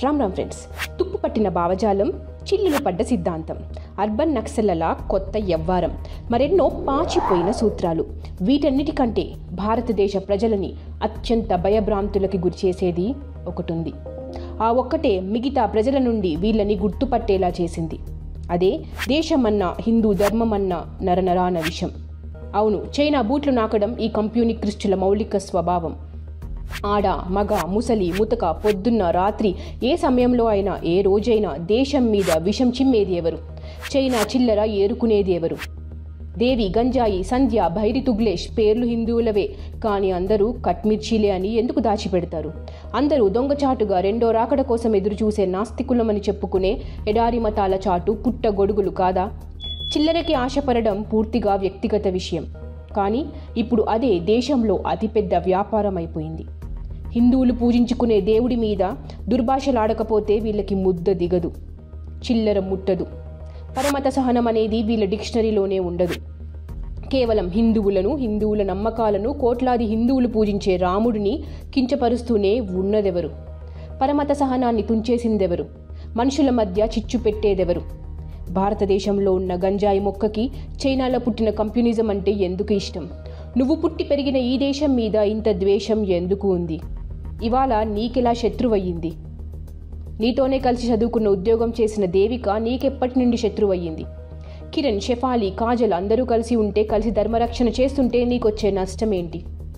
Ram Ram friends తుప్పు పట్టిన భావజాలం చిల్లులు పడ్డ సిద్ధాంతం అర్బన్ నక్సలల కొత్త యవ్వారం మరెన్నో పాచిపోయిన సూత్రాలు వీటన్నిటికంటే భారతదేశ ప్రజలని అత్యంత భయభ్రాంతులకి గురిచేసేది ఒకటుంది ఆ ఒక్కటే మిగతా ప్రజల నుండి వీళ్ళని గుర్తుపట్టేలా చేసింది అదే దేశమన్నా హిందూ ధర్మమన్నా నరనరాన విషం అవును చైనా బూట్లు నాకడం ఈ కంప్యూనిక్రిస్టుల మౌలిక స్వభావం ఆడ మగ ముసలి ముతక పొద్దున్న రాత్రి ఏ సమయంలో అయినా ఏ రోజైనా దేశం మీద విషం చిమ్మేది ఎవరు చైనా చిల్లర ఏరుకునేది ఎవరు దేవి గంజాయి సంధ్య భైరి తుగ్లేష్ పేర్లు హిందువులవే కానీ అందరూ కట్మిర్చీలే అని ఎందుకు దాచిపెడతారు అందరూ దొంగచాటుగా రెండో రాకడ కోసం ఎదురు చూసే నాస్తికులమని చెప్పుకునే ఎడారి మతాల చాటు పుట్ట గొడుగులు కాదా చిల్లరకి ఆశపడడం పూర్తిగా వ్యక్తిగత విషయం కానీ ఇప్పుడు అదే దేశంలో అతిపెద్ద వ్యాపారం అయిపోయింది హిందువులు పూజించుకునే దేవుడి మీద దుర్భాషలాడకపోతే వీళ్ళకి ముద్ద దిగదు చిల్లర ముట్టదు పరమత సహనం అనేది వీళ్ళ డిక్షనరీలోనే ఉండదు కేవలం హిందువులను హిందువుల నమ్మకాలను కోట్లాది హిందువులు పూజించే రాముడిని కించపరుస్తూనే ఉన్నదెవరు పరమత సహనాన్ని తుంచేసిందెవరు మనుషుల మధ్య చిచ్చు పెట్టేదెవరు భారతదేశంలో ఉన్న గంజాయి మొక్కకి చైనాలో పుట్టిన కంప్యూనిజం అంటే ఎందుకు ఇష్టం నువ్వు పుట్టి పెరిగిన ఈ దేశం మీద ఇంత ద్వేషం ఎందుకు ఉంది ఇవాళ నీకెలా శత్రువయ్యింది నీతోనే కలిసి చదువుకున్న ఉద్యోగం చేసిన దేవిక నీకెప్పటి నుండి శత్రువయ్యింది కిరణ్ షెఫాలి కాజల్ అందరూ కలిసి ఉంటే కలిసి ధర్మరక్షణ చేస్తుంటే నీకొచ్చే నష్టం ఏంటి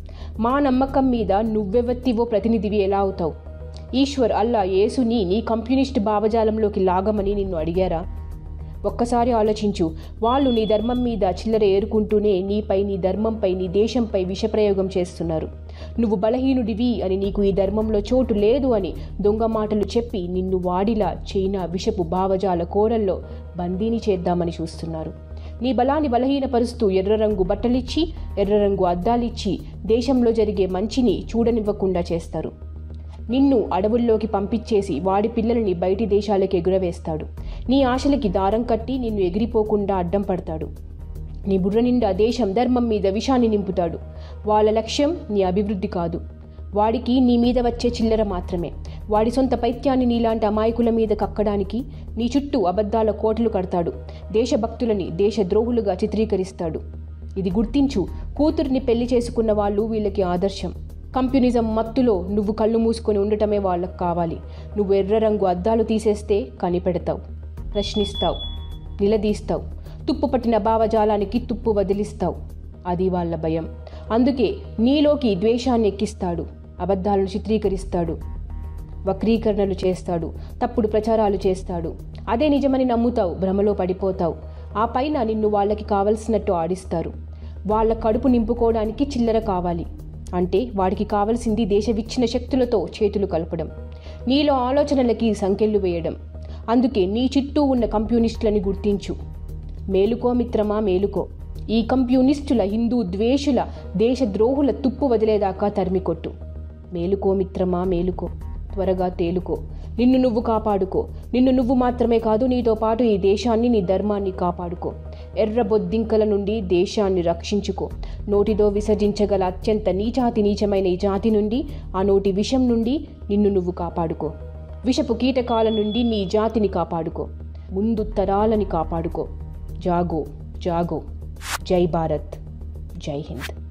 మా నమ్మకం మీద నువ్వెవత్తివో ప్రతినిధివి ఎలా అవుతావు ఈశ్వర్ అల్లా యేసుని నీ కంప్యూనిస్ట్ భావజాలంలోకి లాగమని నిన్ను అడిగారా ఒక్కసారి ఆలోచించు వాళ్ళు నీ ధర్మం మీద చిల్లర ఏరుకుంటూనే నీపై నీ ధర్మంపై నీ దేశంపై విషప్రయోగం చేస్తున్నారు నువ్వు బలహీనుడివి అని నీకు ఈ ధర్మంలో చోటు లేదు అని దొంగ మాటలు చెప్పి నిన్ను వాడిలా చైనా విషపు భావజాల కోరల్లో బందీని చేద్దామని చూస్తున్నారు నీ బలాన్ని బలహీనపరుస్తూ ఎర్ర రంగు బట్టలిచ్చి ఎర్ర రంగు అద్దాలిచ్చి దేశంలో జరిగే మంచిని చూడనివ్వకుండా చేస్తారు నిన్ను అడవుల్లోకి పంపించేసి వాడి పిల్లల్ని బయటి దేశాలకు ఎగురవేస్తాడు నీ ఆశలకి దారం కట్టి నిన్ను ఎగిరిపోకుండా అడ్డం పడతాడు నీ బుర్ర నిండా దేశం ధర్మం మీద విషాన్ని నింపుతాడు వాళ్ళ లక్ష్యం నీ అభివృద్ధి కాదు వాడికి నీ మీద వచ్చే చిల్లర మాత్రమే వాడి సొంత పైత్యాన్ని నీలాంటి అమాయకుల మీద కక్కడానికి నీ చుట్టూ అబద్ధాల కోటలు కడతాడు దేశభక్తులని దేశద్రోహులుగా చిత్రీకరిస్తాడు ఇది గుర్తించు కూతుర్ని పెళ్లి చేసుకున్న వాళ్ళు వీళ్ళకి ఆదర్శం కంప్యూనిజం మత్తులో నువ్వు కళ్ళు మూసుకొని ఉండటమే వాళ్ళకు కావాలి నువ్వు ఎర్ర రంగు అద్దాలు తీసేస్తే కనిపెడతావు ప్రశ్నిస్తావు నిలదీస్తావు తుప్పు పట్టిన భావజాలానికి తుప్పు వదిలిస్తావు అది వాళ్ళ భయం అందుకే నీలోకి ద్వేషాన్ని ఎక్కిస్తాడు అబద్ధాలను చిత్రీకరిస్తాడు వక్రీకరణలు చేస్తాడు తప్పుడు ప్రచారాలు చేస్తాడు అదే నిజమని నమ్ముతావు భ్రమలో పడిపోతావు ఆ పైన నిన్ను వాళ్ళకి కావలసినట్టు ఆడిస్తారు వాళ్ళ కడుపు నింపుకోవడానికి చిల్లర కావాలి అంటే వాడికి కావలసింది దేశవిచ్చిన శక్తులతో చేతులు కలపడం నీలో ఆలోచనలకి సంకెళ్ళు వేయడం అందుకే నీ చుట్టూ ఉన్న కంప్యూనిస్టులని గుర్తించు మేలుకో మిత్రమా మేలుకో ఈ కంప్యూనిస్టుల హిందూ ద్వేషుల దేశద్రోహుల తుప్పు వదిలేదాకా తరిమికొట్టు మేలుకో మిత్రమా మేలుకో త్వరగా తేలుకో నిన్ను నువ్వు కాపాడుకో నిన్ను నువ్వు మాత్రమే కాదు నీతో పాటు ఈ దేశాన్ని నీ ధర్మాన్ని కాపాడుకో ఎర్ర బొద్దింకల నుండి దేశాన్ని రక్షించుకో నోటితో విసర్జించగల అత్యంత నీచాతి నీచమైన ఈ జాతి నుండి ఆ నోటి విషం నుండి నిన్ను నువ్వు కాపాడుకో విషపు కీటకాల నుండి నీ జాతిని కాపాడుకో ముందు తరాలని కాపాడుకో జాగో జాగో జై భారత్ జై హింద్